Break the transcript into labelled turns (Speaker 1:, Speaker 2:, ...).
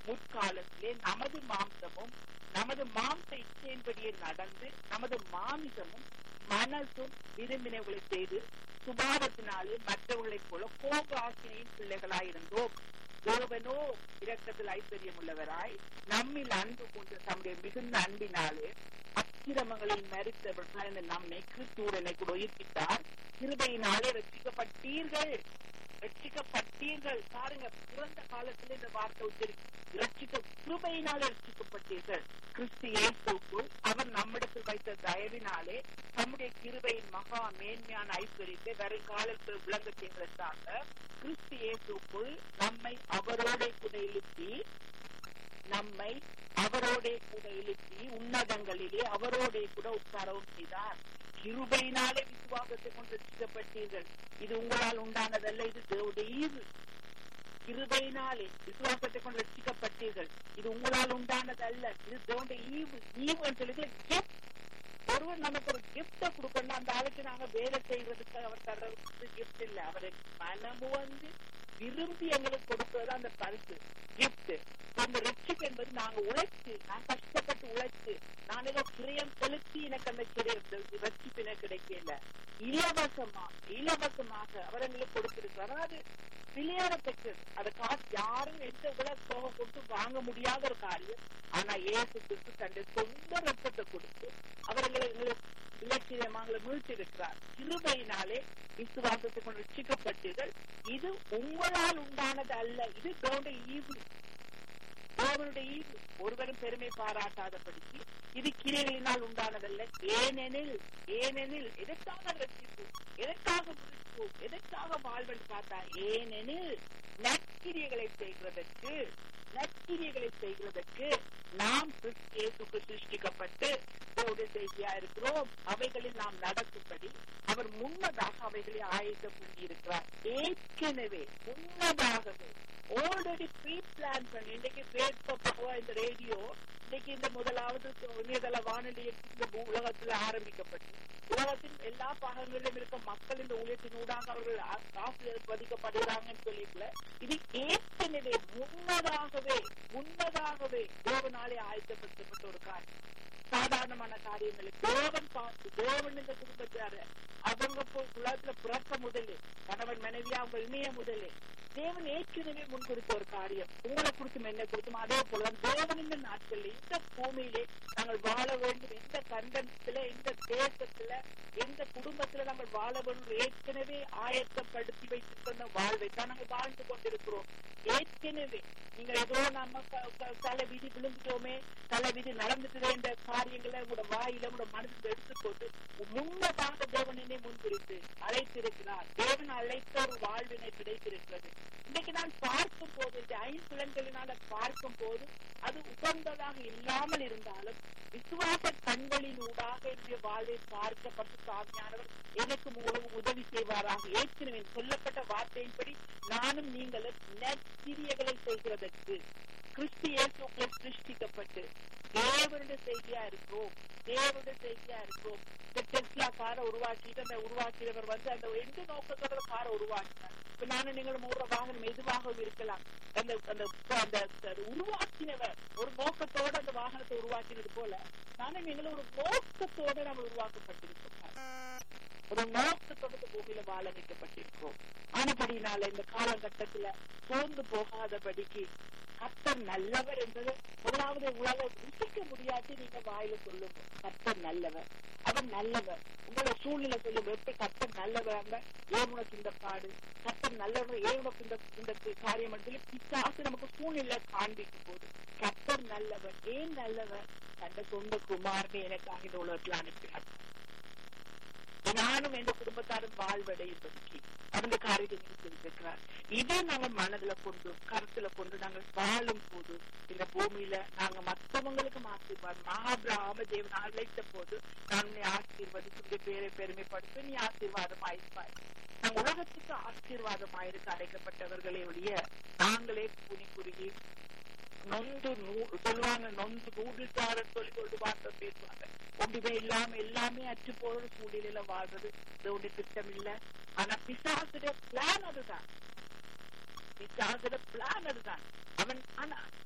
Speaker 1: முற்காலத்திலே நமது மாம்சமும் நமது மாம்ச இச்சையின்படியே நடந்து நமது மாமிசமும் மனசும் விரும்பினவர்களை செய்து சுபாவத்தினாலே மற்றவர்களைப் போல கோப ஆசிரியின் பிள்ளைகளாயிருந்தோம் தேவனோ இரக்கத்தில் ஐஸ்வர்யம் உள்ளவராய் நம்மில் அன்பு கொண்டு தம்முடைய மிகுந்த அன்பினாலே அக்கிரமங்களில் மறித்தவர்கள் நம்மை கிறிஸ்துவுடனே கூட உயிர்ப்பித்தார் கிருபையினாலே ரட்சிக்கப்பட்டீர்கள் ரட்சிக்கப்பட்டீர்கள் பாருங்க பிறந்த காலத்துல இந்த வார்த்தை உச்சரி ரட்சிக்க கிருபையினாலே ரட்சிக்கப்பட்டீர்கள் கிறிஸ்து இயேசுக்குள் அவர் நம்மிடத்தில் வைத்த தயவினாலே நம்முடைய கிருபையின் மகா மேன்மையான ஐஸ்வர்யத்தை வருங்காலத்தில் விளங்க செய்வதற்காக கிறிஸ்து இயேசுக்குள் நம்மை அவரோட கூட எழுப்பி நம்மை அவரோட கூட எழுப்பி உன்னதங்களிலே அவரோட கூட உட்காரவும் செய்தார் கிருபையினாலே விசுவாசத்தை கொண்டு ரசிக்கப்பட்டீர்கள் இது உங்களால் உண்டானதல்ல இது தேவடைய ஈவு கிருபையினாலே விசுவாசத்தை கொண்டு ரசிக்கப்பட்டீர்கள் இது உங்களால் உண்டானதல்ல இது தேவடைய ஈவு ஈவு சொல்லி gift. ஒருவர் நமக்கு ஒரு கிஃப்ட கொடுக்கணும் அந்த ஆளுக்கு நாங்க வேலை செய்யறதுக்கு அவர் தர்றது கிஃப்ட் இல்ல அவரை மனமு வந்து விரும்பி எங்களுக்கு கொடுக்கிறது அந்த பரிசு கிஃப்ட் அந்த ரட்சிப்பு என்பது நாங்க உழைச்சு நான் கஷ்டப்பட்டு உழைச்சு நான் ஏதோ கிரியம் செலுத்தி எனக்கு அந்த கிரியம் ரட்சிப்பு எனக்கு கிடைக்கல இலவசமா இலவசமாக அவர் எங்களுக்கு கொடுத்திருக்கிறார் அதாவது விளையாடத்தக்கது அதை காசு யாரும் எந்த விட போக கொடுத்து வாங்க முடியாத ஒரு காரியம் ஆனா ஏசு கிறிஸ்து தன்னுடைய சொந்த ரத்தத்தை கொடுத்து அவர் எங்களை எங்களை இலட்சியமாங்களை மீழ்த்திருக்கிறார் கிருபையினாலே விசுவாசத்தை கொண்டு ரட்சிக்கப்பட்டீர்கள் இது உங்களால் உண்டானது அல்ல இது தேவனுடைய ஈவு தேவனுடைய ஈவு ஒருவரும் பெருமை பாராட்டாதபடிக்கு இது கிரியைகளினால் உண்டானதல்ல ஏனெனில் ஏனெனில் எதற்காக ரட்சிப்பு எதற்காக முடிப்பு எதற்காக வாழ்வென்று பார்த்தா ஏனெனில் நற்கிரியைகளை செய்கிறதற்கு நற்கிரியைகளை செய்கிறதற்கு நாம் இயேசுக்கு சிருஷ்டிக்கப்பட்டு தேவனுடைய செய்தியா இருக்கிறோம் அவைகளில் நாம் நடக்கும்படி அவர் முன்னதாக அவைகளை ஆயத்தம் பண்ணியிருக்கிறார் ஏற்கனவே முன்னதாகவே ஆல்ரெடி ப்ரீ பிளான் பண்ணி இன்னைக்கு பேப்போ இந்த ரேடியோ இன்னைக்கு இந்த முதலாவது இணையதள வானொலி இந்த உலகத்துல ஆரம்பிக்கப்பட்டு உலகத்தின் எல்லா பாகங்களிலும் இருக்க மக்கள் இந்த ஊழியத்தின் ஊடாக அவர்கள் ஆசீர்வதிக்கப்படுகிறாங்கன்னு சொல்லிக்கல இது ஏற்கனவே முன்னதாகவே முன்னதாகவே தேவனாலே ஆயத்தப்படுத்தப்பட்ட ஒரு காரியம் சாதாரணமான காரியங்களுக்கு தேவன் பார்த்து தேவன் இந்த குடும்பத்தார அவங்க போய் உலகத்துல பிறக்க முதலே கணவன் மனைவியா அவங்க இணைய முதலே தேவன் ஏற்கனவே முன்குறித்த ஒரு காரியம் உங்களை குறித்தும் என்ன குறித்தும் அதே போல தேவன் இந்த நாட்கள்ல இந்த பூமியிலே நாங்கள் வாழ வேண்டும் எந்த கண்டத்துல எந்த தேசத்துல எந்த குடும்பத்துல நாங்கள் வாழ வேண்டும் ஏற்கனவே ஆயத்தப்படுத்தி வைத்திருக்கிற வாழ்வை தான் நாங்கள் வாழ்ந்து கொண்டிருக்கிறோம் ஏற்கனவே நீங்க ஏதோ நம்ம தலை விதி விழுந்துட்டோமே தலை விதி நடந்துட்டு என்ற காரியங்களை உங்களோட வாயில உங்களோட மனதில் எடுத்துக்கொண்டு முன்னதாக தேவனே முன்குறித்து அழைத்திருக்கிறார் தேவன் அழைத்த ஒரு வாழ்வினை கிடைத்திருக்கிறது இன்னைக்கு நான் பார்க்கும் போது இந்த ஐம்புலன்களினால பார்க்கும் போது அது உகந்ததாக இல்லாமல் இருந்தாலும் விசுவாச கண்களின் ஊடாக என்னுடைய வாழ்வை பார்க்கப்பட்டு சாமியானவர் எனக்கு மூலம் உதவி செய்வாராக ஏற்கனவே சொல்லப்பட்ட வார்த்தையின்படி நானும் நீங்களும் நற்கிரியைகளை செய்கிறதற்கு கிறிஸ்து இயேசுக்குள்ள சிருஷ்டிக்கப்பட்டு தேவனுடைய செய்தியா இருக்கிறோம் தேவனுடைய செய்தியா இருக்கிறோம் இந்த டெஸ்லா காரை உருவாக்கிட்டு அந்த உருவாக்கியவர் வந்து அந்த எந்த நோக்கத்தோட காரை உருவாக்கினார் இப்ப நானும் நீங்களும் ஓடுற வாகனம் எதுவாகவும் இருக்கலாம் அந்த அந்த அந்த உருவாக்கினவர் ஒரு நோக்கத்தோட அந்த வாகனத்தை உருவாக்கினது போல நானும் நீங்களும் ஒரு நோக்கத்தோட நம்ம உருவாக்கப்பட்டிருக்கோம் ஒரு நோக்கத்தோட பூமியில வாழ வைக்கப்பட்டிருக்கிறோம் ஆனபடினால இந்த காலகட்டத்துல சோர்ந்து போகாதபடிக்கு கத்தர் நல்லவர் என்பது முதலாவது உலக ருசிக்க முடியாது நீங்க வாயில சொல்லுங்க கத்தர் நல்லவர் அவர் நல்லவர் உங்களோட சூழ்நிலை சொல்லுங்க எப்படி கத்தர் நல்லவர் ஏன் உனக்கு இந்த பாடு கத்தர் நல்லவர் ஏன் உனக்கு இந்த இந்த காரியம் சொல்லி பிசாசு நமக்கு சூழ்நிலை காண்பிக்கும் போது கத்தர் நல்லவர் ஏன் நல்லவர் தந்த சொந்த குமாரனை எனக்காக இந்த உலகத்தில் அனுப்பினார் நானும் எந்த குடும்பத்தாரும் வாழ்வடையும்படிக்கு அந்த காரியத்தை செஞ்சிருக்கிறார் இதை நாங்கள் மனதுல கொண்டு கருத்துல கொண்டு நாங்கள் வாழும் போது இந்த பூமியில நாங்க மற்றவங்களுக்கும் ஆசீர்வாதம் மகாபிராம தேவன் அழைத்த போது நான் உன்னை ஆசீர்வதித்து பேரை பெருமைப்படுத்த நீ ஆசீர்வாதம் ஆயிருப்பாய் நாங்க உலகத்துக்கு ஆசீர்வாதம் ஆயிருக்கு அழைக்கப்பட்டவர்களே ஒழிய நாங்களே புனி குறுகி நொந்து சொல்லுவாங்க நொந்து நூடுல்காரன் சொல்லி கொண்டு வார்த்தை பேசுவாங்க ஒன்றுமே இல்லாம எல்லாமே அற்று போற சூழ்நிலையில வாழ்றது இதோட திட்டம் இல்ல ஆனா பிசாசுடைய பிளான் அதுதான் பிசாசுடைய பிளான் அதுதான் அவன் ஆனா